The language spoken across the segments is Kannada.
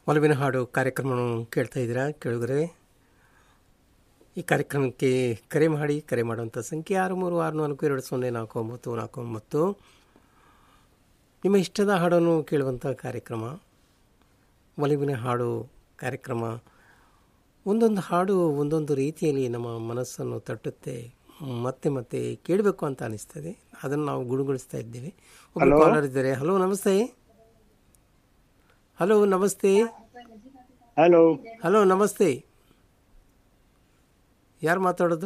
ಒಲವಿನ ಹಾಡು ಕಾರ್ಯಕ್ರಮವನ್ನು ಕೇಳ್ತಾ ಇದ್ದೀರಾ ಕೇಳಿದ್ರೆ ಈ ಕಾರ್ಯಕ್ರಮಕ್ಕೆ ಕರೆ ಮಾಡಿ ಕರೆ ಮಾಡುವಂಥ ಸಂಖ್ಯೆ ಆರು ಮೂರು ಆರು ನಾಲ್ಕು ಎರಡು ಸೊನ್ನೆ ನಾಲ್ಕು ಒಂಬತ್ತು ನಾಲ್ಕು ಒಂಬತ್ತು ನಿಮ್ಮ ಇಷ್ಟದ ಹಾಡನ್ನು ಕೇಳುವಂಥ ಕಾರ್ಯಕ್ರಮ ಒಲವಿನ ಹಾಡು ಕಾರ್ಯಕ್ರಮ ಒಂದೊಂದು ಹಾಡು ಒಂದೊಂದು ರೀತಿಯಲ್ಲಿ ನಮ್ಮ ಮನಸ್ಸನ್ನು ತಟ್ಟುತ್ತೆ ಮತ್ತೆ ಮತ್ತೆ ಕೇಳಬೇಕು ಅಂತ ಅನಿಸ್ತದೆ ಅದನ್ನು ನಾವು ಗುಣಗೊಳಿಸ್ತಾ ಇದ್ದೇವೆ ಒಬ್ಬರು ಕಾಲರ್ ಇದ್ದಾರೆ ಹಲೋ ನಮಸ್ತೆ ಹಲೋ ನಮಸ್ತೆ ಹಲೋ ಹಲೋ ನಮಸ್ತೆ ಯಾರು ಮಾತಾಡೋದು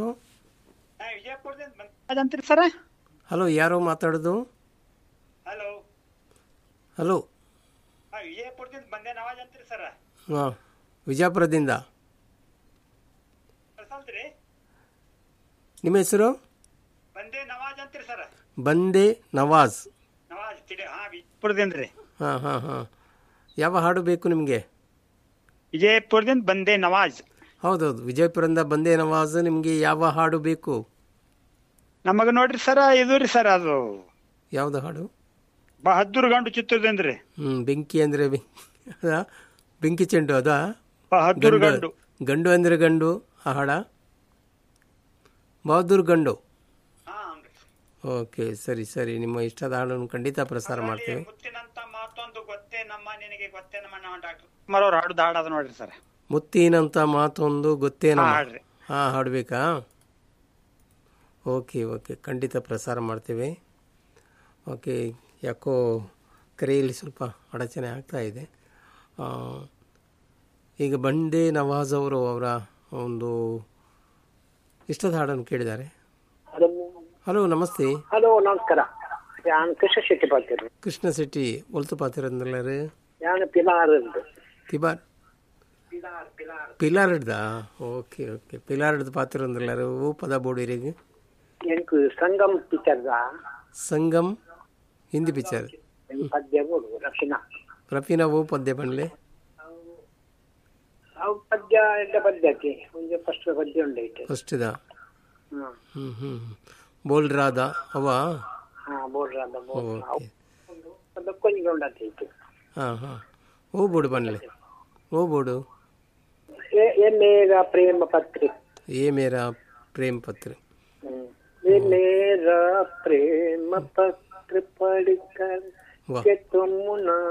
ಅದಂತ್ರಿ ಸರ ಹಲೋ ಯಾರೋ ಮಾತಾಡೋದು ಹಲೋ ಹಲೋ ವಿಜಯಪುರದಿಂದ ಬಂದೆ ನವಾಜ್ ಅಂತ್ರಿ ಸರ ಹಾಂ ವಿಜಯಪುರದಿಂದ ಕಳ್ಸಲ್ತ್ರಿ ನಿಮ್ಮ ಹೆಸರು ಬಂದೆ ನವಾಜ್ ಅಂತ್ರಿ ಸರ ಬಂದೆ ನವಾಜ್ ನವಾಜ್ ತಿಳಿ ಹಾ ವಿಜಯಪುರದಿಂದ ರೀ ಹಾಂ ಹಾಂ ಹಾಂ ಯಾವ ಹಾಡು ಬೇಕು ನಿಮಗೆ ವಿಜಯಪುರದಿಂದ ಬಂದೆ ನವಾಜ್ ಹೌದೌದು ವಿಜಯಪುರದಿಂದ ಬಂದೆ ನವಾಜ್ ನಿಮಗೆ ಯಾವ ಹಾಡು ಬೇಕು ನಮಗ ನೋಡ್ರಿ ಸರ ಇದು ರೀ ಸರ್ ಅದು ಯಾವುದು ಹಾಡು ಬಹದ್ದೂರ್ ಗಂಡು ಚಿತ್ರದಿಂದ ರೀ ಹ್ಞೂ ಬೆಂಕಿ ಅಂದರೆ ಅದಾ ಬೆಂಕಿ ಚೆಂಡು ಅದಾ ಬಹದ್ದೂರ್ ಗಂಡು ಗಂಡು ಅಂದರೆ ಗಂಡು ಆ ಹಾಡ ಬಹದ್ದೂರ್ ಗಂಡು ಹಾ ಓಕೆ ಸರಿ ಸರಿ ನಿಮ್ಮ ಇಷ್ಟದ ಹಾಡನ್ನು ಖಂಡಿತ ಪ್ರಸಾರ ಮಾಡ್ತೇವೆ ಮುತ್ತಿನಂತ ಮಾತೊಂದು ಗೊತ್ತೇ ನಮ್ಮ ನಿನಗೆ ಗೊತ್ತೇ ನಮ್ಮ ನಾವು ಡಾಕ್ಟರ್ ಕುಮಾರ್ ಅವ್ರ ಹಾಡು ಹಾಡದ ನೋಡ್ರಿ ಸರ್ ಮುತ್ತಿನಂತ ಮಾತೊಂದು ಗೊತ್ತೇನ ಹಾ, ಹಾಡ್ರಿ. ಹಾಂ ಹಾಡಬೇಕಾ ಓಕೆ ಓಕೆ ಖಂಡಿತ ಪ್ರಸಾರ ಮಾಡ್ತೇವೆ ಓಕೆ ಯಾಕೋ ಕರೆಯಲ್ಲಿ ಸ್ವಲ್ಪ ಅಡಚಣೆ ಆಗ್ತಾ ಇದೆ ಆ, ಈಗ ಬಂಡೆ ನವಾಜ್ ಅವರು ಅವರ ಒಂದು ಇಷ್ಟದ ಹಾಡನ್ನು ಕೇಳಿದ್ದಾರೆ ಹಲೋ ಹಲೋ ನಮಸ್ತೆ ಹಲೋ ನಮಸ್ಕಾರ ഞാൻ ಕೃಷ್ಣ ಶೆಟ್ಟಿ ಪಾತಿರು ಕೃಷ್ಣ ಶೆಟ್ಟಿ ಒಲ್ತು ಪಾತಿರಂದ್ರಲ್ಲರು ഞാൻ പിലാറുണ്ട് ತಿಬಾರ್ ಪಿಲಾರ್ ಹಿಡ್ದಾ ಓಕೆ ಓಕೆ ಪಿಲಾರ್ ಹಿಡ್ದು ಪಾತಿರಂದ್ರಲ್ಲರು ಓ ಪದ ಬೋಡಿರಿಗೆ എനിക്ക് സംഘം പിക്ചರ್ದ ಸಂಗಮ್ ಹಿಂದಿ ಪಿಕ್ಚರ್ ಪದ್ಯ ಬೋಡು ರಕ್ಷಣ ರಫೀನಾ ಓ ಪದ್ಯ ಬಣ್ಲೆ ಅವು ಪದ್ಯ ಎಂಟ ಪದ್ಯಕ್ಕೆ ಒಂದು ಫಸ್ಟ್ ಪದ್ಯ ಉಂಡೈತೆ ಫಸ್ಟ್ದ ಹ್ಮ್ ಹ್ಞೂ ಹ್ಞೂ ಬೋಲ್ಡ್ರಾದ ಅವ ಹಾ ಬೋಡ್ರ ಅಂತ ಬೋಡ್ ಓಕೆ ಅದು ಕೊಂಜಿಗೆ ಉಂಡೈತೆ ಹಾಂ ಹಾಂ ಓ ಬೋಡು ಬಣ್ಲೆ ಓ ಬೋಡು ये मेरा प्रेम पत्र ಏ ಮೇರಾ ಪ್ರೇಮ್ ಪತ್ರ ये मेरा प्रेम पत्र पढ़कर वाह के तुम ना